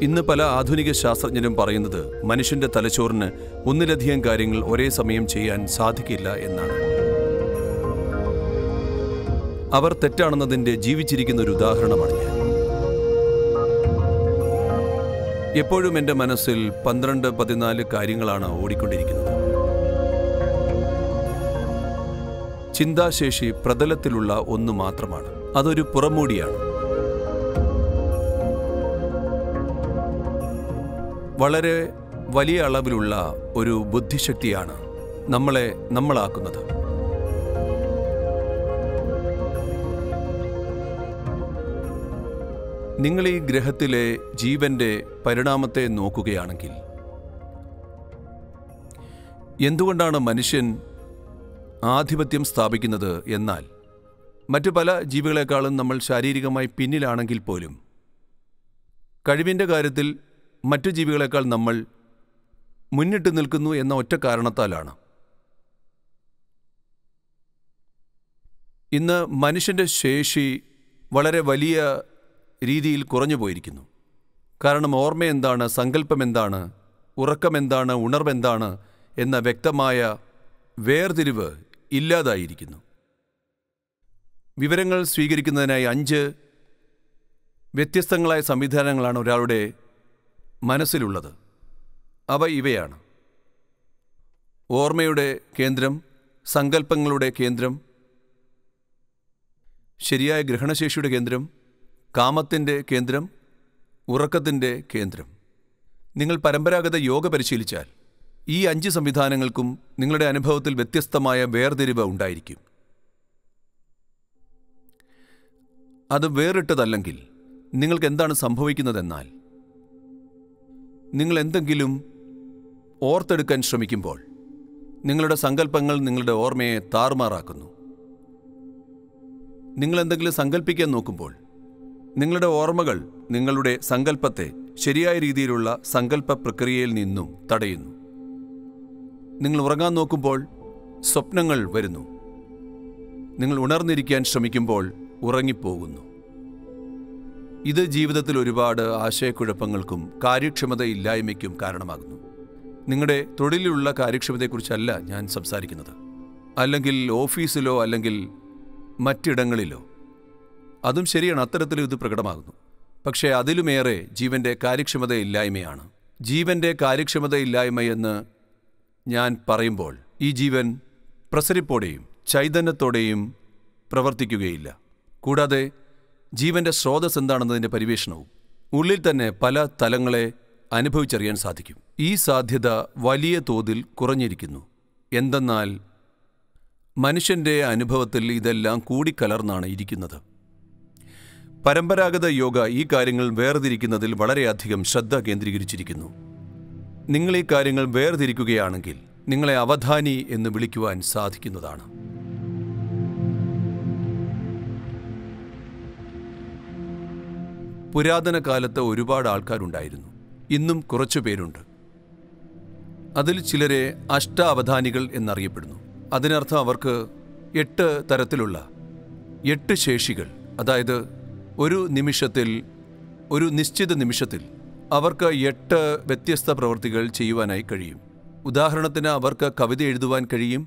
ഇന്ന് പല ആധുനിക ശാസ്ത്രജ്ഞരും പറയുന്നത് മനുഷ്യന്റെ തലച്ചോറിന് ഒന്നിലധികം കാര്യങ്ങൾ ഒരേ സമയം ചെയ്യാൻ സാധിക്കില്ല എന്നാണ് അവർ തെറ്റാണെന്നതിന്റെ ജീവിച്ചിരിക്കുന്ന ഒരു ഉദാഹരണമാണ് ഞാൻ എപ്പോഴും എൻ്റെ മനസ്സിൽ പന്ത്രണ്ട് പതിനാല് കാര്യങ്ങളാണ് ഓടിക്കൊണ്ടിരിക്കുന്നത് ചിന്താശേഷി പ്രതലത്തിലുള്ള ഒന്ന് മാത്രമാണ് അതൊരു പുറമൂടിയാണ് വളരെ വലിയ അളവിലുള്ള ഒരു ബുദ്ധിശക്തിയാണ് നമ്മളെ നമ്മളാക്കുന്നത് നിങ്ങൾ ഈ ഗ്രഹത്തിലെ ജീവന്റെ പരിണാമത്തെ നോക്കുകയാണെങ്കിൽ എന്തുകൊണ്ടാണ് മനുഷ്യൻ ആധിപത്യം സ്ഥാപിക്കുന്നത് എന്നാൽ മറ്റു പല ജീവികളെക്കാളും നമ്മൾ ശാരീരികമായി പിന്നിലാണെങ്കിൽ പോലും കഴിവിൻ്റെ കാര്യത്തിൽ മറ്റു ജീവികളെക്കാൾ നമ്മൾ മുന്നിട്ട് നിൽക്കുന്നു എന്ന ഒറ്റ കാരണത്താലാണ് ഇന്ന് മനുഷ്യൻ്റെ ശേഷി വളരെ വലിയ രീതിയിൽ കുറഞ്ഞു പോയിരിക്കുന്നു കാരണം ഓർമ്മ എന്താണ് സങ്കല്പം എന്താണ് ഉറക്കം എന്താണ് ഉണർവെന്താണ് എന്ന വ്യക്തമായ വേർതിരിവ് ഇല്ലാതായിരിക്കുന്നു വിവരങ്ങൾ സ്വീകരിക്കുന്നതിനായി അഞ്ച് വ്യത്യസ്തങ്ങളായ സംവിധാനങ്ങളാണ് ഒരാളുടെ മനസ്സിലുള്ളത് അവ ഇവയാണ് ഓർമ്മയുടെ കേന്ദ്രം സങ്കല്പങ്ങളുടെ കേന്ദ്രം ശരിയായ ഗ്രഹണശേഷിയുടെ കേന്ദ്രം കാമത്തിൻ്റെ കേന്ദ്രം ഉറക്കത്തിൻ്റെ കേന്ദ്രം നിങ്ങൾ പരമ്പരാഗത യോഗ പരിശീലിച്ചാൽ ഈ അഞ്ച് സംവിധാനങ്ങൾക്കും നിങ്ങളുടെ അനുഭവത്തിൽ വ്യത്യസ്തമായ വേർതിരിവ് ഉണ്ടായിരിക്കും അത് വേറിട്ടതല്ലെങ്കിൽ നിങ്ങൾക്ക് എന്താണ് സംഭവിക്കുന്നതെന്നാൽ നിങ്ങൾ എന്തെങ്കിലും ഓർത്തെടുക്കാൻ ശ്രമിക്കുമ്പോൾ നിങ്ങളുടെ സങ്കല്പങ്ങൾ നിങ്ങളുടെ ഓർമ്മയെ താറുമാറാക്കുന്നു നിങ്ങൾ എന്തെങ്കിലും സങ്കല്പിക്കാൻ നോക്കുമ്പോൾ നിങ്ങളുടെ ഓർമ്മകൾ നിങ്ങളുടെ സങ്കല്പത്തെ ശരിയായ രീതിയിലുള്ള സങ്കല്പ പ്രക്രിയയിൽ നിന്നും തടയുന്നു നിങ്ങൾ ഉറങ്ങാൻ നോക്കുമ്പോൾ സ്വപ്നങ്ങൾ വരുന്നു നിങ്ങൾ ഉണർന്നിരിക്കാൻ ശ്രമിക്കുമ്പോൾ ഉറങ്ങിപ്പോകുന്നു ഇത് ജീവിതത്തിൽ ഒരുപാട് ആശയക്കുഴപ്പങ്ങൾക്കും കാര്യക്ഷമതയില്ലായ്മയ്ക്കും കാരണമാകുന്നു നിങ്ങളുടെ തൊഴിലിലുള്ള കാര്യക്ഷമതയെക്കുറിച്ചല്ല ഞാൻ സംസാരിക്കുന്നത് അല്ലെങ്കിൽ ഓഫീസിലോ അല്ലെങ്കിൽ മറ്റിടങ്ങളിലോ അതും ശരിയാണ് അത്തരത്തിലും ഇത് പ്രകടമാകുന്നു പക്ഷേ അതിലുമേറെ ജീവന്റെ കാര്യക്ഷമതയില്ലായ്മയാണ് ജീവന്റെ കാര്യക്ഷമതയില്ലായ്മയെന്ന് ഞാൻ പറയുമ്പോൾ ഈ ജീവൻ പ്രസരിപ്പോടെയും ചൈതന്യത്തോടെയും പ്രവർത്തിക്കുകയില്ല കൂടാതെ ജീവന്റെ സ്രോതസ് എന്താണെന്നതിൻ്റെ പരിവേഷണവും ഉള്ളിൽ തന്നെ പല തലങ്ങളെ അനുഭവിച്ചറിയാൻ സാധിക്കും ഈ സാധ്യത വലിയ തോതിൽ കുറഞ്ഞിരിക്കുന്നു എന്തെന്നാൽ മനുഷ്യന്റെ അനുഭവത്തിൽ ഇതെല്ലാം കൂടിക്കലർന്നാണ് ഇരിക്കുന്നത് പരമ്പരാഗത യോഗ ഈ കാര്യങ്ങൾ വേർതിരിക്കുന്നതിൽ വളരെയധികം ശ്രദ്ധ കേന്ദ്രീകരിച്ചിരിക്കുന്നു നിങ്ങൾ ഈ കാര്യങ്ങൾ വേർതിരിക്കുകയാണെങ്കിൽ നിങ്ങളെ അവധാനി എന്ന് വിളിക്കുവാൻ സാധിക്കുന്നതാണ് പുരാതന കാലത്ത് ഒരുപാട് ആൾക്കാരുണ്ടായിരുന്നു ഇന്നും കുറച്ചു പേരുണ്ട് അതിൽ ചിലരെ അഷ്ടാവധാനികൾ എന്നറിയപ്പെടുന്നു അതിനർത്ഥം അവർക്ക് എട്ട് തരത്തിലുള്ള എട്ട് ശേഷികൾ അതായത് ഒരു നിമിഷത്തിൽ ഒരു നിശ്ചിത നിമിഷത്തിൽ അവർക്ക് എട്ട് വ്യത്യസ്ത പ്രവൃത്തികൾ ചെയ്യുവാനായി കഴിയും ഉദാഹരണത്തിന് അവർക്ക് കവിത എഴുതുവാൻ കഴിയും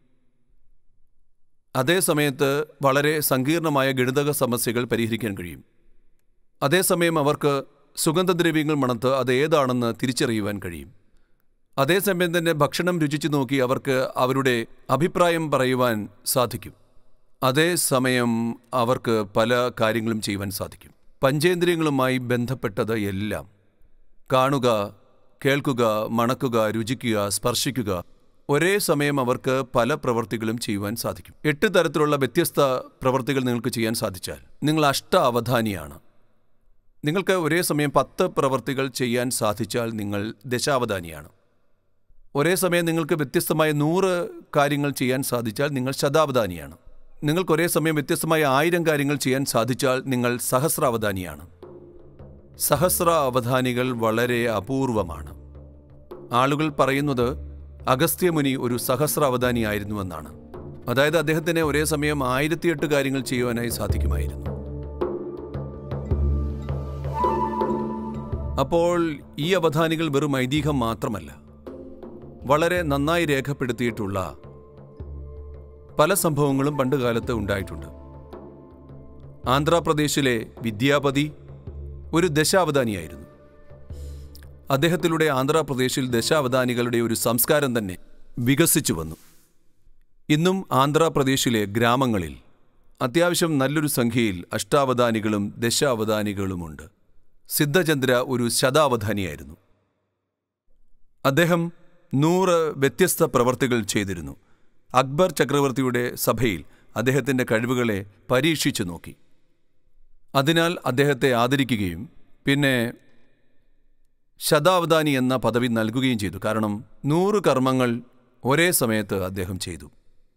അതേ സമയത്ത് വളരെ സങ്കീർണമായ ഗണിതക സമസ്യകൾ പരിഹരിക്കാൻ കഴിയും അതേസമയം അവർക്ക് സുഗന്ധദ്രവ്യങ്ങൾ മണത്ത് അത് ഏതാണെന്ന് തിരിച്ചറിയുവാൻ കഴിയും അതേസമയം തന്നെ ഭക്ഷണം രുചിച്ചു നോക്കി അവർക്ക് അവരുടെ അഭിപ്രായം പറയുവാൻ സാധിക്കും അതേസമയം അവർക്ക് പല കാര്യങ്ങളും ചെയ്യുവാൻ സാധിക്കും പഞ്ചേന്ദ്രിയങ്ങളുമായി ബന്ധപ്പെട്ടത് എല്ലാം കാണുക കേൾക്കുക മണക്കുക രുചിക്കുക സ്പർശിക്കുക ഒരേ സമയം അവർക്ക് പല പ്രവൃത്തികളും ചെയ്യുവാൻ സാധിക്കും എട്ട് തരത്തിലുള്ള വ്യത്യസ്ത പ്രവൃത്തികൾ നിങ്ങൾക്ക് ചെയ്യാൻ സാധിച്ചാൽ നിങ്ങൾ അഷ്ട അവധാനിയാണ് നിങ്ങൾക്ക് ഒരേ സമയം പത്ത് പ്രവൃത്തികൾ ചെയ്യാൻ സാധിച്ചാൽ നിങ്ങൾ ദശാവധാനിയാണ് ഒരേ സമയം നിങ്ങൾക്ക് വ്യത്യസ്തമായ നൂറ് കാര്യങ്ങൾ ചെയ്യാൻ സാധിച്ചാൽ നിങ്ങൾ ശതാവധാനിയാണ് നിങ്ങൾക്ക് ഒരേ സമയം വ്യത്യസ്തമായ ആയിരം കാര്യങ്ങൾ ചെയ്യാൻ സാധിച്ചാൽ നിങ്ങൾ സഹസ്രാവധാനിയാണ് സഹസ്ര അവധാനികൾ വളരെ അപൂർവമാണ് ആളുകൾ പറയുന്നത് അഗസ്ത്യമുനി ഒരു സഹസ്ര അവധാനിയായിരുന്നുവെന്നാണ് അതായത് അദ്ദേഹത്തിന് ഒരേ സമയം ആയിരത്തിയെട്ട് കാര്യങ്ങൾ ചെയ്യുവാനായി സാധിക്കുമായിരുന്നു അപ്പോൾ ഈ അവധാനികൾ വെറും ഐതിഹ്യം മാത്രമല്ല വളരെ നന്നായി രേഖപ്പെടുത്തിയിട്ടുള്ള പല സംഭവങ്ങളും പണ്ടുകാലത്ത് ഉണ്ടായിട്ടുണ്ട് ആന്ധ്രാപ്രദേശിലെ വിദ്യാപതി ഒരു ദശാവധാനിയായിരുന്നു അദ്ദേഹത്തിലൂടെ ആന്ധ്രാപ്രദേശിൽ ദശാവധാനികളുടെ ഒരു സംസ്കാരം തന്നെ വികസിച്ചു വന്നു ഇന്നും ആന്ധ്രാപ്രദേശിലെ ഗ്രാമങ്ങളിൽ അത്യാവശ്യം നല്ലൊരു സംഖ്യയിൽ അഷ്ടാവധാനികളും ദശാവധാനികളുമുണ്ട് സിദ്ധചന്ദ്ര ഒരു ശതാവധാനിയായിരുന്നു അദ്ദേഹം നൂറ് വ്യത്യസ്ത പ്രവർത്തികൾ ചെയ്തിരുന്നു അക്ബർ ചക്രവർത്തിയുടെ സഭയിൽ അദ്ദേഹത്തിൻ്റെ കഴിവുകളെ പരീക്ഷിച്ചു നോക്കി അതിനാൽ അദ്ദേഹത്തെ ആദരിക്കുകയും പിന്നെ ശതാവധാനി എന്ന പദവി നൽകുകയും ചെയ്തു കാരണം നൂറ് കർമ്മങ്ങൾ ഒരേ സമയത്ത് അദ്ദേഹം ചെയ്തു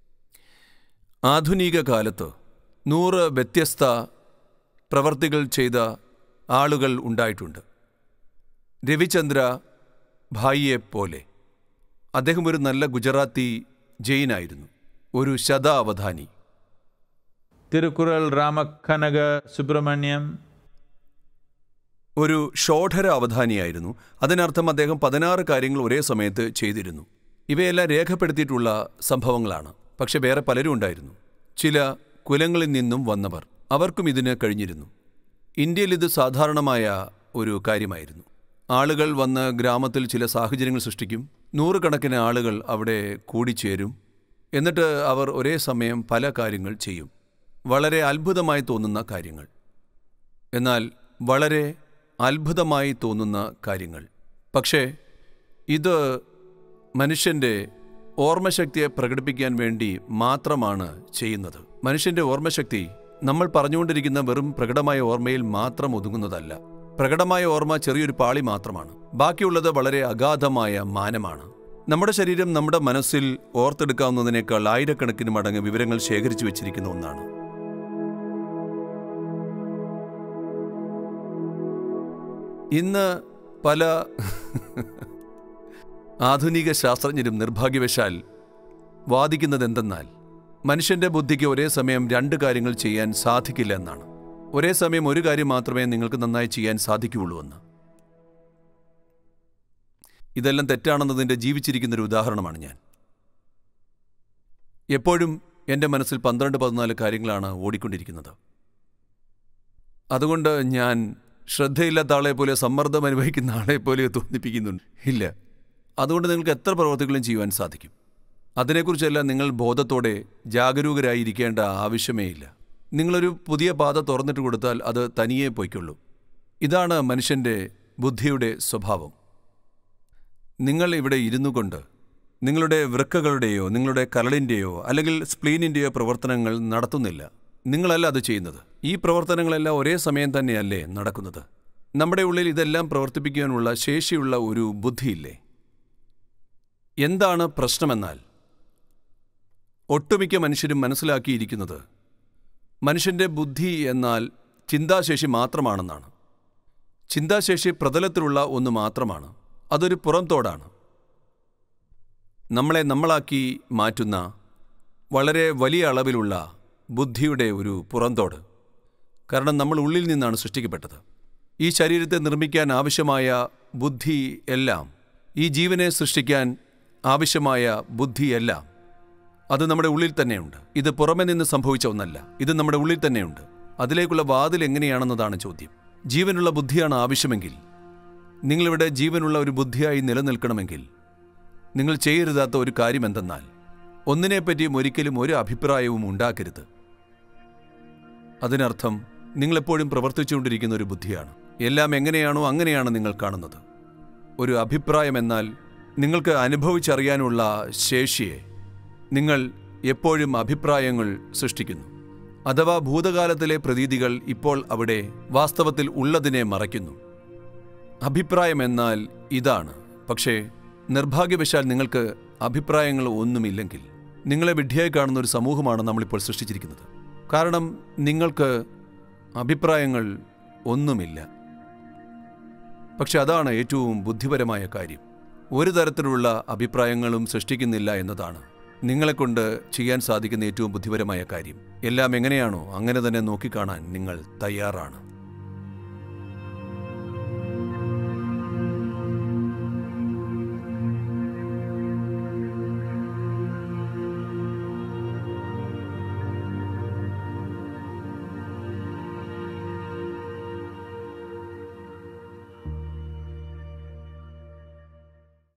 ആധുനിക കാലത്ത് നൂറ് വ്യത്യസ്ത പ്രവർത്തികൾ ചെയ്ത ആളുകൾ ഉണ്ടായിട്ടുണ്ട് രവിചന്ദ്ര ഭായിയെ പോലെ അദ്ദേഹം ഒരു നല്ല ഗുജറാത്തി ജെയിനായിരുന്നു ഒരു ശതാവധാനി തിരുക്കുറൽ രാമക്കനക സുബ്രഹ്മണ്യം ഒരു ഷോഡര അവധാനിയായിരുന്നു അതിനർത്ഥം അദ്ദേഹം പതിനാറ് കാര്യങ്ങൾ ഒരേ സമയത്ത് ചെയ്തിരുന്നു ഇവയെല്ലാം രേഖപ്പെടുത്തിയിട്ടുള്ള സംഭവങ്ങളാണ് പക്ഷെ വേറെ പലരും ഉണ്ടായിരുന്നു ചില കുലങ്ങളിൽ നിന്നും വന്നവർ അവർക്കും ഇതിന് കഴിഞ്ഞിരുന്നു ഇന്ത്യയിൽ ഇത് സാധാരണമായ ഒരു കാര്യമായിരുന്നു ആളുകൾ വന്ന് ഗ്രാമത്തിൽ ചില സാഹചര്യങ്ങൾ സൃഷ്ടിക്കും നൂറുകണക്കിന് ആളുകൾ അവിടെ കൂടിച്ചേരും എന്നിട്ട് അവർ ഒരേ സമയം പല കാര്യങ്ങൾ ചെയ്യും വളരെ അത്ഭുതമായി തോന്നുന്ന കാര്യങ്ങൾ എന്നാൽ വളരെ അത്ഭുതമായി തോന്നുന്ന കാര്യങ്ങൾ പക്ഷേ ഇത് മനുഷ്യൻ്റെ ഓർമ്മശക്തിയെ പ്രകടിപ്പിക്കാൻ വേണ്ടി മാത്രമാണ് ചെയ്യുന്നത് മനുഷ്യൻ്റെ ഓർമ്മശക്തി നമ്മൾ പറഞ്ഞുകൊണ്ടിരിക്കുന്ന വെറും പ്രകടമായ ഓർമ്മയിൽ മാത്രം ഒതുങ്ങുന്നതല്ല പ്രകടമായ ഓർമ്മ ചെറിയൊരു പാളി മാത്രമാണ് ബാക്കിയുള്ളത് വളരെ അഗാധമായ മാനമാണ് നമ്മുടെ ശരീരം നമ്മുടെ മനസ്സിൽ ഓർത്തെടുക്കാവുന്നതിനേക്കാൾ ആയിരക്കണക്കിന് മടങ്ങ് വിവരങ്ങൾ ശേഖരിച്ചു വെച്ചിരിക്കുന്ന ഒന്നാണ് ഇന്ന് പല ആധുനിക ശാസ്ത്രജ്ഞരും നിർഭാഗ്യവശാൽ വാദിക്കുന്നത് എന്തെന്നാൽ മനുഷ്യന്റെ ബുദ്ധിക്ക് ഒരേ സമയം രണ്ട് കാര്യങ്ങൾ ചെയ്യാൻ സാധിക്കില്ല എന്നാണ് ഒരേ സമയം ഒരു കാര്യം മാത്രമേ നിങ്ങൾക്ക് നന്നായി ചെയ്യാൻ സാധിക്കുകയുള്ളൂ എന്ന് ഇതെല്ലാം തെറ്റാണെന്നതിൻ്റെ ജീവിച്ചിരിക്കുന്ന ഒരു ഉദാഹരണമാണ് ഞാൻ എപ്പോഴും എൻ്റെ മനസ്സിൽ പന്ത്രണ്ട് പതിനാല് കാര്യങ്ങളാണ് ഓടിക്കൊണ്ടിരിക്കുന്നത് അതുകൊണ്ട് ഞാൻ ശ്രദ്ധയില്ലാത്ത ആളെ പോലെ സമ്മർദ്ദം അനുഭവിക്കുന്ന ആളെ പോലെ തോന്നിപ്പിക്കുന്നുണ്ട് ഇല്ല അതുകൊണ്ട് നിങ്ങൾക്ക് എത്ര പ്രവർത്തികളും ചെയ്യുവാൻ സാധിക്കും അതിനെക്കുറിച്ചെല്ലാം നിങ്ങൾ ബോധത്തോടെ ജാഗരൂകരായിരിക്കേണ്ട ആവശ്യമേ ഇല്ല നിങ്ങളൊരു പുതിയ പാത തുറന്നിട്ട് കൊടുത്താൽ അത് തനിയെ പൊയ്ക്കൊള്ളൂ ഇതാണ് മനുഷ്യൻ്റെ ബുദ്ധിയുടെ സ്വഭാവം നിങ്ങൾ ഇവിടെ ഇരുന്നു കൊണ്ട് നിങ്ങളുടെ വൃക്കകളുടെയോ നിങ്ങളുടെ കരളിൻ്റെയോ അല്ലെങ്കിൽ സ്പ്ലീനിൻ്റെയോ പ്രവർത്തനങ്ങൾ നടത്തുന്നില്ല നിങ്ങളല്ല അത് ചെയ്യുന്നത് ഈ പ്രവർത്തനങ്ങളെല്ലാം ഒരേ സമയം തന്നെയല്ലേ നടക്കുന്നത് നമ്മുടെ ഉള്ളിൽ ഇതെല്ലാം പ്രവർത്തിപ്പിക്കാനുള്ള ശേഷിയുള്ള ഒരു ബുദ്ധിയില്ലേ എന്താണ് പ്രശ്നമെന്നാൽ ഒട്ടുമിക്ക മനുഷ്യരും മനസ്സിലാക്കിയിരിക്കുന്നത് മനുഷ്യൻ്റെ ബുദ്ധി എന്നാൽ ചിന്താശേഷി മാത്രമാണെന്നാണ് ചിന്താശേഷി പ്രതലത്തിലുള്ള ഒന്ന് മാത്രമാണ് അതൊരു പുറംതോടാണ് നമ്മളെ നമ്മളാക്കി മാറ്റുന്ന വളരെ വലിയ അളവിലുള്ള ബുദ്ധിയുടെ ഒരു പുറന്തോട് കാരണം നമ്മൾ ഉള്ളിൽ നിന്നാണ് സൃഷ്ടിക്കപ്പെട്ടത് ഈ ശരീരത്തെ നിർമ്മിക്കാൻ ആവശ്യമായ ബുദ്ധി എല്ലാം ഈ ജീവനെ സൃഷ്ടിക്കാൻ ആവശ്യമായ ബുദ്ധിയെല്ലാം അത് നമ്മുടെ ഉള്ളിൽ തന്നെയുണ്ട് ഇത് പുറമെ നിന്ന് സംഭവിച്ച ഒന്നല്ല ഇത് നമ്മുടെ ഉള്ളിൽ തന്നെയുണ്ട് അതിലേക്കുള്ള വാതിൽ എങ്ങനെയാണെന്നതാണ് ചോദ്യം ജീവനുള്ള ബുദ്ധിയാണ് ആവശ്യമെങ്കിൽ നിങ്ങളിവിടെ ജീവനുള്ള ഒരു ബുദ്ധിയായി നിലനിൽക്കണമെങ്കിൽ നിങ്ങൾ ചെയ്യരുതാത്ത ഒരു കാര്യം എന്തെന്നാൽ ഒന്നിനെപ്പറ്റിയും ഒരിക്കലും ഒരു അഭിപ്രായവും ഉണ്ടാക്കരുത് അതിനർത്ഥം നിങ്ങളെപ്പോഴും പ്രവർത്തിച്ചുകൊണ്ടിരിക്കുന്ന ഒരു ബുദ്ധിയാണ് എല്ലാം എങ്ങനെയാണോ അങ്ങനെയാണ് നിങ്ങൾ കാണുന്നത് ഒരു അഭിപ്രായം എന്നാൽ നിങ്ങൾക്ക് അനുഭവിച്ചറിയാനുള്ള ശേഷിയെ നിങ്ങൾ എപ്പോഴും അഭിപ്രായങ്ങൾ സൃഷ്ടിക്കുന്നു അഥവാ ഭൂതകാലത്തിലെ പ്രതീതികൾ ഇപ്പോൾ അവിടെ വാസ്തവത്തിൽ ഉള്ളതിനെ മറയ്ക്കുന്നു അഭിപ്രായം എന്നാൽ ഇതാണ് പക്ഷേ നിർഭാഗ്യവശാൽ നിങ്ങൾക്ക് അഭിപ്രായങ്ങൾ ഒന്നുമില്ലെങ്കിൽ നിങ്ങളെ വിഡ്ഢിയായി കാണുന്ന ഒരു സമൂഹമാണ് നമ്മളിപ്പോൾ സൃഷ്ടിച്ചിരിക്കുന്നത് കാരണം നിങ്ങൾക്ക് അഭിപ്രായങ്ങൾ ഒന്നുമില്ല പക്ഷെ അതാണ് ഏറ്റവും ബുദ്ധിപരമായ കാര്യം ഒരു തരത്തിലുള്ള അഭിപ്രായങ്ങളും സൃഷ്ടിക്കുന്നില്ല എന്നതാണ് നിങ്ങളെക്കൊണ്ട് ചെയ്യാൻ സാധിക്കുന്ന ഏറ്റവും ബുദ്ധിപരമായ കാര്യം എല്ലാം എങ്ങനെയാണോ അങ്ങനെ തന്നെ നോക്കിക്കാണാൻ നിങ്ങൾ തയ്യാറാണ്